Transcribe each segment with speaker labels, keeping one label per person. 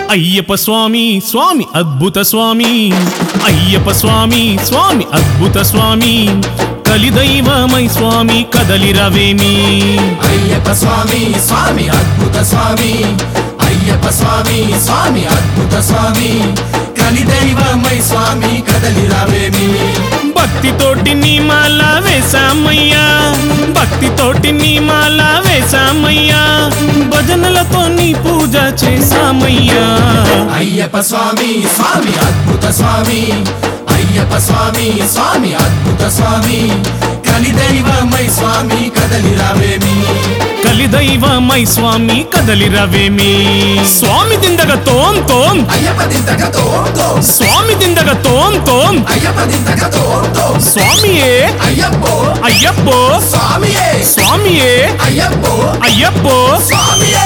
Speaker 1: అయ్యప్ప స్వామి స్వామి అద్భుత స్వామి అయ్యప్ప స్వామి స్వామి అద్భుత స్వామి కలిదైవమై స్వామి కదలిరవేమి
Speaker 2: అయ్యప్ప స్వామి స్వామి అద్భుత స్వామి అయ్యప్ప స్వామి స్వామి అద్భుత స్వామి కలిదైవమై స్వామి కదలి రావేమి
Speaker 1: భక్తితోటి నీ మాల వేసామయ్యా భక్తితోటి నీ మాల వేసామయ్యా భజనలతో నీ పూజ చేసామయ్యా
Speaker 2: అయ్యప్ప స్వామి స్వామి అద్భుత స్వామి అయ్యప్ప స్వామి స్వామి అద్భుత స్వామి కలిదైవమై స్వామి కదలి రావేమి
Speaker 1: కలిదైవమై స్వామి కదలిరవేమి స్వామి దిందగ తోం తోం
Speaker 2: అయ్యప్ప దింతక తోం తోం
Speaker 1: స్వామి దిందగ తోం తోం
Speaker 2: అయ్యప్ప దింతక తోం తోం
Speaker 1: స్వామియే
Speaker 2: అయ్యప్పో
Speaker 1: అయ్యప్పో
Speaker 2: స్వామియే
Speaker 1: స్వామియే
Speaker 2: అయ్యప్పో
Speaker 1: అయ్యప్పో
Speaker 2: స్వామియే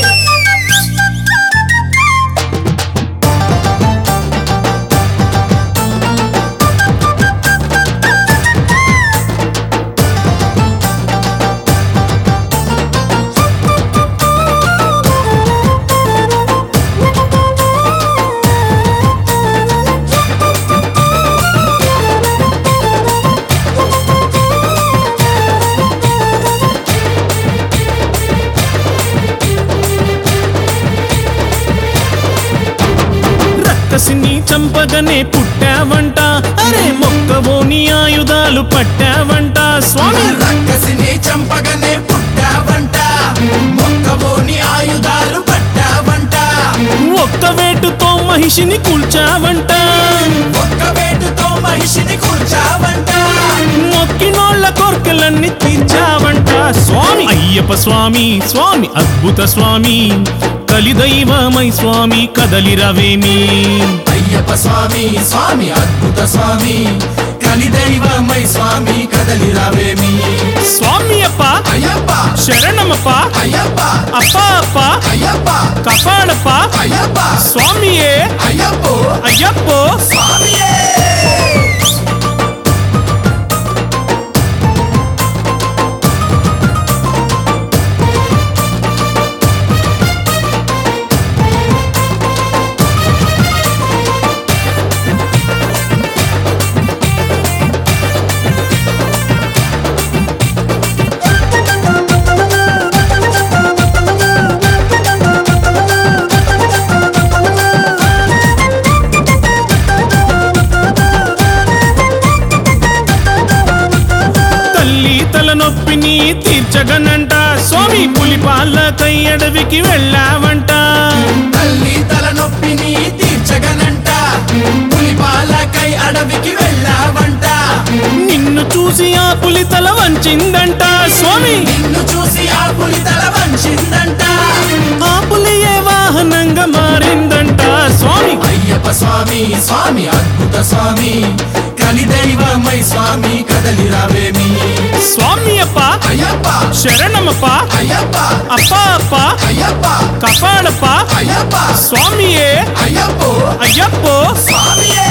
Speaker 1: రక్కసిని చంపగనే పుట్టావంట అరే మొక్కవోని ఆయుధాలు పట్టావంట స్వామి
Speaker 2: రక్కసిని చంపగనే పుట్టావంట మొక్కబోని ఆయుధాలు పట్టావంట
Speaker 1: ఒక్క వేటుతో మహిషిని కూల్చావంట
Speaker 2: ఒక్క వేటుతో మనిషిని కూర్చావంట
Speaker 1: మొక్కినోళ్ళ కోర్కెలన్నీ తీర్చావంట స్వామి అయ్యప్ప స్వామి స్వామి అద్భుత స్వామి కలిదైవమై స్వామి కదలిరవేమి
Speaker 2: అయ్యప్ప స్వామి స్వామి అద్భుత స్వామి కలిదైవమై స్వామి కదలి రావేమి
Speaker 1: స్వామి అప్ప
Speaker 2: అయ్యప్ప
Speaker 1: శరణమప్ప
Speaker 2: అయ్యప్ప
Speaker 1: అప్ప అప్ప
Speaker 2: అయ్యప్ప
Speaker 1: కపాడప్ప
Speaker 2: అయ్యప్ప
Speaker 1: స్వామియే
Speaker 2: అయ్యప్పో
Speaker 1: అయ్యప్పో
Speaker 2: స్వామియే
Speaker 1: తల్లి తలనొప్పిని తీర్చగనంట స్వామి పులిపాల కై అడవికి వెళ్ళావంట
Speaker 2: తల్లి తలనొప్పిని తీర్చగనంట పులిపాలకై అడవికి వెళ్ళావంట
Speaker 1: నిన్ను చూసి ఆ పులి తల వంచిందంట స్వామి
Speaker 2: నిన్ను చూసి ఆ పులి తల వంచిందంట
Speaker 1: ఆ పులియే వాహనంగా మారిందంట స్వామి
Speaker 2: అయ్యప్ప స్వామి స్వామి అద్భుత స్వామి కలిదైవమై స్వామి కదలి రావేమి
Speaker 1: స్వామి అప్ప
Speaker 2: అయ్యప్ప
Speaker 1: శరణమప్ప
Speaker 2: అయ్యప్ప
Speaker 1: అప్ప అప్ప
Speaker 2: అయ్యప్ప
Speaker 1: కపాడప్ప
Speaker 2: అయ్యప్ప
Speaker 1: స్వామియే
Speaker 2: అయ్యప్పో
Speaker 1: అయ్యప్పో
Speaker 2: స్వామియే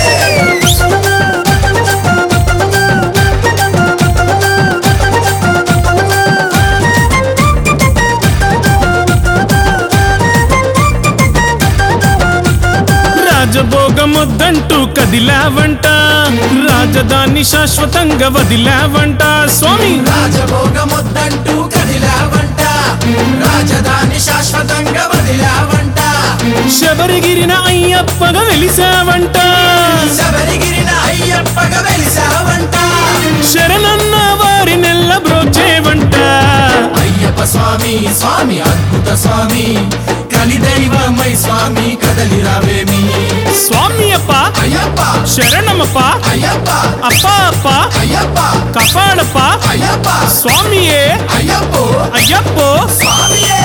Speaker 1: రాజభోగమొద్దంటూ కదిలావంట రాజధాని శాశ్వతంగా వదిలావంట స్వామి
Speaker 2: రాజభోగమొద్దంటూ కదిలావంట రాజధాని శాశ్వతంగా వదిలావంట
Speaker 1: శబరిగిరిన అయ్యప్పగా వెలిసావంట
Speaker 2: శబరిగిరిన అయ్యప్పగా వెలిసావంట
Speaker 1: శరణన్న వారి నెల్ల బ్రోచేవంట
Speaker 2: అయ్యప్ప స్వామి స్వామి అద్భుత స్వామి కలిదైవమై స్వామి కదలి రావేమి
Speaker 1: స్వామి అప్ప
Speaker 2: అయ్యప్ప
Speaker 1: శరణమప్ప
Speaker 2: అయ్యప్ప
Speaker 1: అప్ప అప్ప
Speaker 2: అయ్యప్ప
Speaker 1: కపాడప్ప
Speaker 2: అయ్యప్ప
Speaker 1: స్వామియే
Speaker 2: అయ్యప్పో
Speaker 1: అయ్యప్పో
Speaker 2: స్వామియే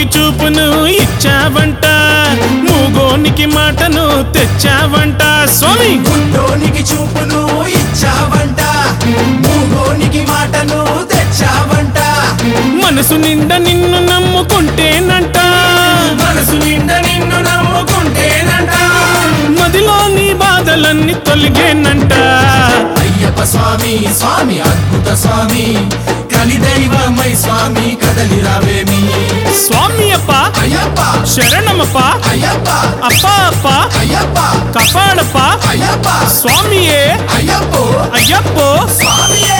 Speaker 1: చూపును ఇచ్చావంట మూగోనికి మాటను తెచ్చావంట స్వామి
Speaker 2: గుడ్డోనికి చూపును ఇచ్చావంట మూగోనికి మాటను తెచ్చావంట
Speaker 1: మనసు నిండా నిన్ను నమ్ముకుంటేనంట
Speaker 2: మనసు నిండా నిన్ను నమ్ముకుంటేనంట
Speaker 1: మదిలో నీ బాధలన్నీ తొలిగేనంట
Speaker 2: అయ్యప్ప స్వామి స్వామి అద్భుత స్వామి కలిదైవమై స్వామి కదలి రావేమి
Speaker 1: స్వామి అప్ప
Speaker 2: అయ్యప్ప
Speaker 1: శరణమప్ప
Speaker 2: అయ్యప్ప
Speaker 1: అప్ప అప్ప
Speaker 2: అయ్యప్ప
Speaker 1: కపాడప్ప
Speaker 2: అయ్యప్ప
Speaker 1: స్వామియే
Speaker 2: అయ్యప్పో
Speaker 1: అయ్యప్పో
Speaker 2: స్వామియే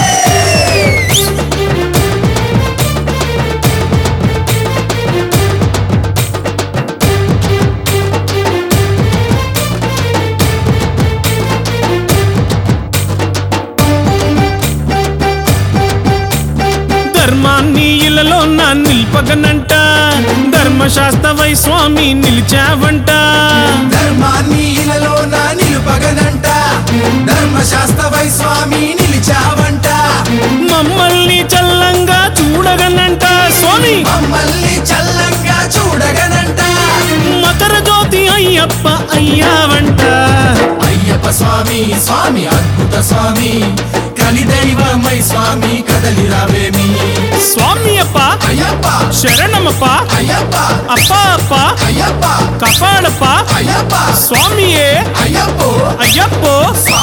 Speaker 1: ధర్మాన్ని ఇలలో నా నిల్పగనంట ధర్మశాస్త్రవై స్వామి నిలిచావంట
Speaker 2: ధర్మాన్ని ఇలలో నా నిలుపగనంట ధర్మశాస్త్రవై స్వామి నిలిచావంట
Speaker 1: మమ్మల్ని చల్లంగా చూడగనంట స్వామి
Speaker 2: మమ్మల్ని చల్లంగా చూడగనంట
Speaker 1: మకర జ్యోతి అయ్యప్ప అయ్యావంట
Speaker 2: అయ్యప్ప స్వామి స్వామి అద్భుత స్వామి కలిదైవమై స్వామి కదలి రావేమి
Speaker 1: స్వామి అప్ప
Speaker 2: అయ్యప్ప
Speaker 1: శరణమప్ప
Speaker 2: అయ్యప్ప
Speaker 1: అప్ప అప్ప
Speaker 2: అయ్యప్ప
Speaker 1: కపాడప్ప
Speaker 2: అయ్యప్ప
Speaker 1: స్వామియే
Speaker 2: అయ్యప్పో
Speaker 1: అయ్యప్పో
Speaker 2: స్వామియే